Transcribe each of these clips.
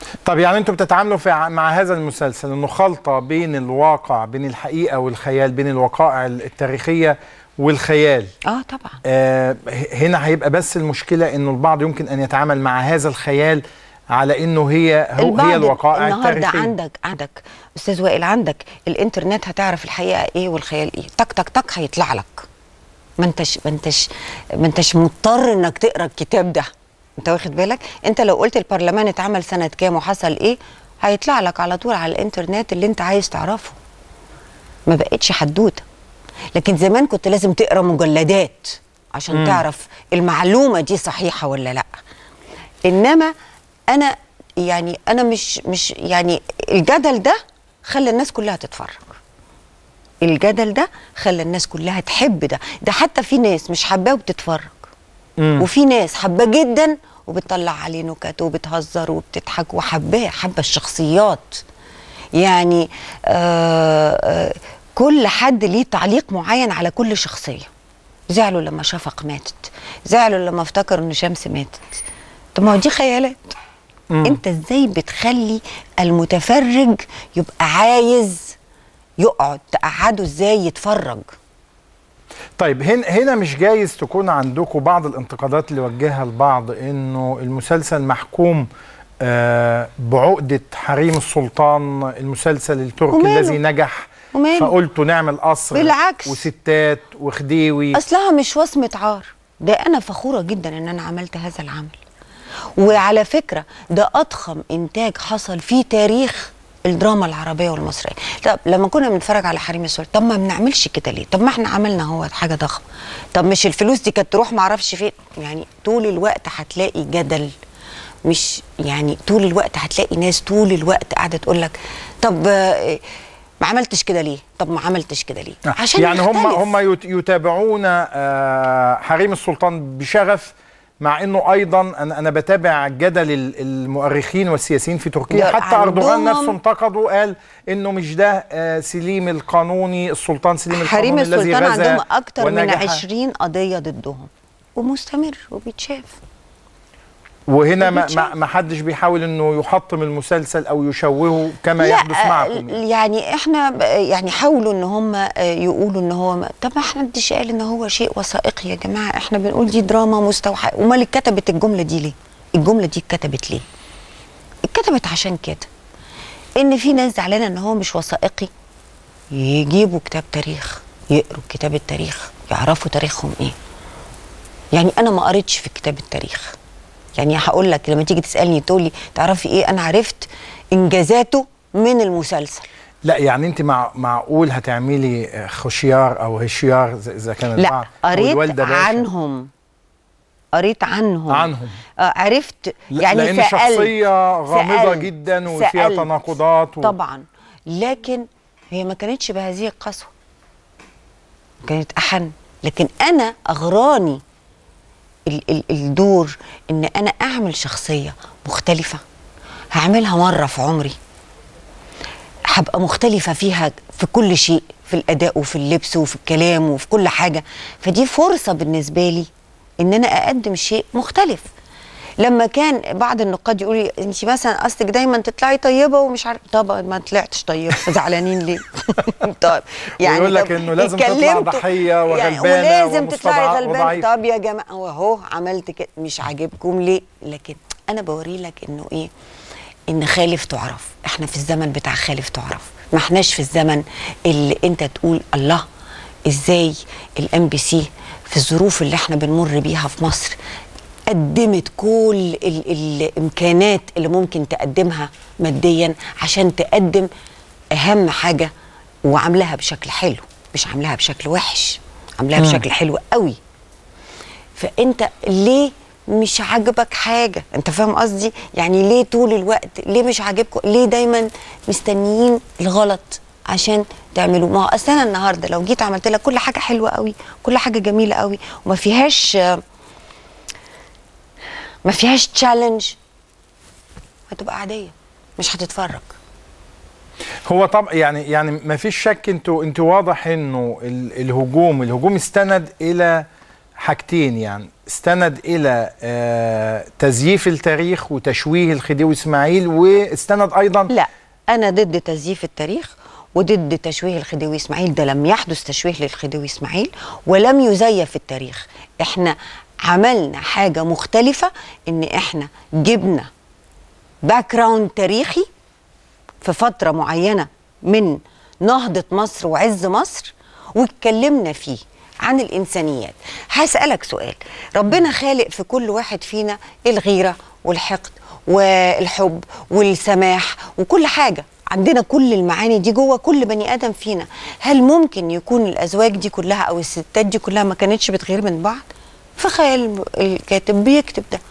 طب يعني انتوا بتتعاملوا في ع- مع هذا المسلسل انه خلطه بين الواقع بين الحقيقه والخيال بين الوقائع التاريخيه والخيال اه طبعا آه ه- هنا هيبقى بس المشكله انه البعض يمكن ان يتعامل مع هذا الخيال على انه هي هو البعض هي الوقائع النهارده التاريخيه عندك عندك استاذ وائل عندك الانترنت هتعرف الحقيقه ايه والخيال ايه تك تك تك هيطلع لك ما انتش ما انتش ما انتش مضطر انك تقرا الكتاب ده انت واخد بالك انت لو قلت البرلمان اتعمل سنه كام وحصل ايه هيطلع لك على طول على الانترنت اللي انت عايز تعرفه ما بقتش حدوته لكن زمان كنت لازم تقرا مجلدات عشان مم. م. تعرف المعلومه دي صحيحه ولا لا انما انا يعني انا مش مش يعني الجدل ده خلى الناس كلها تتفرج الجدل ده خلى الناس كلها تحب ده ده حتى في ناس مش حباه وبتتفرج مم. وفي ناس حباه جدا وبتطلع عليه نكت وبتهزر وبتضحك وحباه حابه الشخصيات يعني آه آه كل حد ليه تعليق معين على كل شخصيه زعلوا لما شفق ماتت زعلوا لما افتكروا ان شمس ماتت طب ما هو دي خيالات مم. انت ازاي بتخلي المتفرج يبقى عايز يقعد تقعده ازاي يتفرج طيب هنا هنا مش جايز تكون عندكم بعض الانتقادات اللي وجهها البعض انه المسلسل محكوم آه بعقدة حريم السلطان المسلسل التركي وماله؟ الذي نجح وماله؟ فقلتوا نعمل قصر بالعكس. وستات وخديوي اصلها مش وصمه عار ده انا فخوره جدا ان انا عملت هذا العمل وعلى فكره ده اضخم انتاج حصل في تاريخ الدراما العربيه والمصريه طب لما كنا بنتفرج على حريم السلطان طب ما بنعملش كده ليه طب ما احنا عملنا هو حاجه ضخمه طب مش الفلوس دي كانت تروح معرفش فين يعني طول الوقت هتلاقي جدل مش يعني طول الوقت هتلاقي ناس طول الوقت قاعده تقول لك طب آه، ما عملتش كده ليه طب ما عملتش كده ليه عشان يعني هم يختلف. هم يت- يتابعون آه حريم السلطان بشغف مع انه ايضا انا انا بتابع جدل ال- المؤرخين والسياسيين في تركيا ده حتى اردوغان عندهم- نفسه انتقد وقال انه مش ده آه سليم القانوني السلطان سليم حريم القانوني الذي السلطان غزا عندهم اكتر من ونجح. 20 قضيه ضدهم ومستمر وبيتشاف وهنا ما, وبيتشاف. ما, ما حدش بيحاول انه يحطم المسلسل او يشوهه كما يحدث معكم يعني. يعني احنا ب- يعني حاولوا ان هم يقولوا ان هو ما- طب ما حدش قال ان هو شيء وثائقي يا جماعه احنا بنقول دي دراما مستوحاه امال اللي كتبت الجمله دي ليه الجمله دي اتكتبت ليه اتكتبت عشان كده ان في ناس زعلانه ان هو مش وثائقي يجيبوا كتاب تاريخ يقروا كتاب التاريخ يعرفوا تاريخهم ايه يعني انا ما قريتش في كتاب التاريخ يعني هقول لك لما تيجي تسالني تقول لي تعرفي ايه انا عرفت انجازاته من المسلسل لا يعني انت مع معقول هتعملي آه، خشيار او هشيار زي- اذا كان البعض لا أو قريت الوالدة باشا. عنهم قريت عنهم عنهم. آه عرفت لا- يعني لأن سألت شخصية غامضة سألت جدا وفيها سألت تناقضات و... طبعا لكن هي ما كانتش بهذه القسوه كانت احن لكن انا اغراني ال ال الدور ان انا اعمل شخصيه مختلفه هعملها مره في عمري هبقى مختلفة فيها في كل شيء في الأداء وفي اللبس وفي الكلام وفي كل حاجة فدي فرصة بالنسبة لي إن أنا أقدم شيء مختلف لما كان بعض النقاد يقولوا لي انت مثلا قصدك دايما تطلعي طيبه ومش عارف طبعا ما طلعتش طيبه زعلانين ليه؟ طيب ويقول لك طب إنه لازم تطلع اتكلمتوا- ضحية وغلبانة ولازم تطلعي ومستضعف غلبانه وضعيف. طب يا جماعه واهو عملت كده مش عاجبكم ليه؟ لكن انا بوري لك انه ايه؟ ان خالف تعرف احنا في الزمن بتاع خالف تعرف ما احناش في الزمن اللي انت تقول الله ازاي الام بي سي في الظروف اللي احنا بنمر بيها في مصر قدمت كل ال الامكانات اللي ممكن تقدمها ماديا عشان تقدم اهم حاجه وعاملاها بشكل حلو مش عاملاها بشكل وحش عاملاها مم. بشكل حلو قوي فانت ليه مش عاجبك حاجه انت فاهم قصدي يعني ليه طول الوقت ليه مش عاجبكم ليه دايما مستنيين الغلط عشان تعملوا ما هو اصل انا النهارده لو جيت عملت لك كل حاجه حلوه قوي كل حاجه جميله قوي وما فيهاش ما فيهاش تشالنج هتبقى عاديه مش هتتفرج هو طبعا يعني يعني ما فيش شك انتوا انتوا واضح انه ال- الهجوم الهجوم استند الى حاجتين يعني استند الى آه تزييف التاريخ وتشويه الخديوي اسماعيل واستند ايضا لا انا ضد تزييف التاريخ وضد تشويه الخديوي اسماعيل ده لم يحدث تشويه للخديوي اسماعيل ولم يزيف التاريخ احنا عملنا حاجه مختلفه ان احنا جبنا باك جراوند تاريخي في فتره معينه من نهضه مصر وعز مصر واتكلمنا فيه عن الانسانيات هسالك سؤال ربنا خالق في كل واحد فينا الغيره والحقد والحب والسماح وكل حاجه عندنا كل المعاني دي جوه كل بني ادم فينا هل ممكن يكون الازواج دي كلها او الستات دي كلها ما كانتش بتغير من بعض في خيال الكاتب بيكتب ده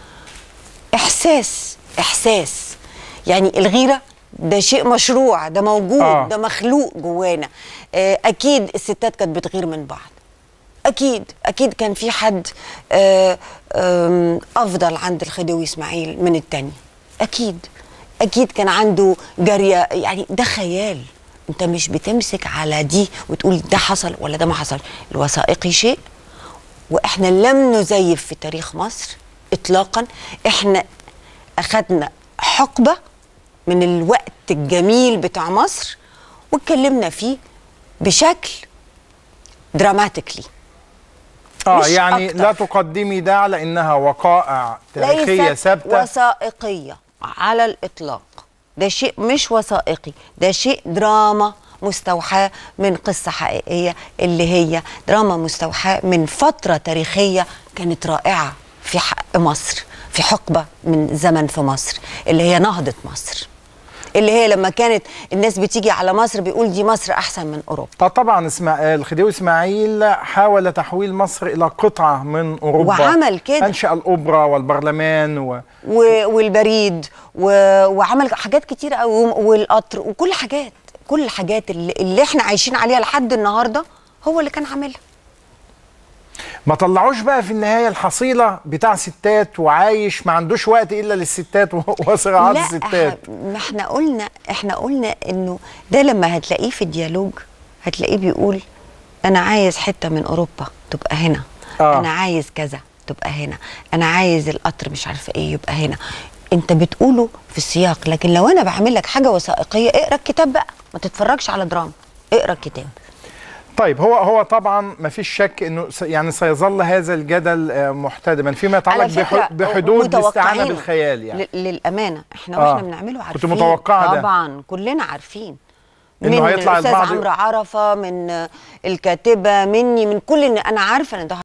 احساس احساس يعني الغيره ده شيء مشروع ده موجود آه. آه. ده مخلوق جوانا آه، اكيد الستات كانت بتغير من بعض اكيد اكيد كان في حد آه، آم، افضل عند الخديوي اسماعيل من التاني اكيد اكيد كان عنده جاريه يعني ده خيال انت مش بتمسك على دي وتقول ده حصل ولا ده ما حصل الوثائقي شيء واحنا لم نزيف في تاريخ مصر اطلاقا احنا اخذنا حقبه من الوقت الجميل بتاع مصر واتكلمنا فيه بشكل دراماتيكلي اه مش يعني أكتر. لا تقدمي ده على انها وقائع تاريخيه ليست ثابته وثائقية على الإطلاق ده شيء مش وثائقي ده شيء دراما مستوحاة من قصة حقيقية اللي هي دراما مستوحاة من فترة تاريخية كانت رائعة في حق مصر في حقبة من زمن في مصر اللي هي نهضة مصر اللي هي لما كانت الناس بتيجي على مصر بيقول دي مصر أحسن من أوروبا اه طبعا اسمع الخديوي اسماعيل حاول تحويل مصر الى قطعه من اوروبا وعمل كده. انشا الاوبرا والبرلمان و... و- والبريد و- وعمل حاجات كتيرة قوي والقطر وكل حاجات كل الحاجات اللي, اللي احنا عايشين عليها لحد النهارده هو اللي كان عاملها ما طلعوش بقى في النهايه الحصيله بتاع ستات وعايش ما عندوش وقت الا للستات و- وصراعات لا الستات ح- ما احنا قلنا احنا قلنا انه ده لما هتلاقيه في الديالوج هتلاقيه بيقول انا عايز حته من اوروبا تبقى هنا آه. انا عايز كذا تبقى هنا انا عايز القطر مش عارفه ايه يبقى هنا انت بتقوله في السياق لكن لو انا بعمل لك حاجه وثائقيه اقرا الكتاب بقى ما تتفرجش على دراما اقرا الكتاب طيب هو هو طبعا ما فيش شك انه س- يعني سيظل هذا الجدل آه، محتدما فيما يتعلق على فكرة بح- بحدود الاستعانه متوقعينه. بالخيال يعني ل- للامانه احنا آه. واحنا بنعمله كنت عارفين متوقعة ده. طبعا كلنا عارفين إنه من هيطلع الاستاذ البعض- عمرو عرفه من الكاتبه مني من كل إن انا عارفه ان ده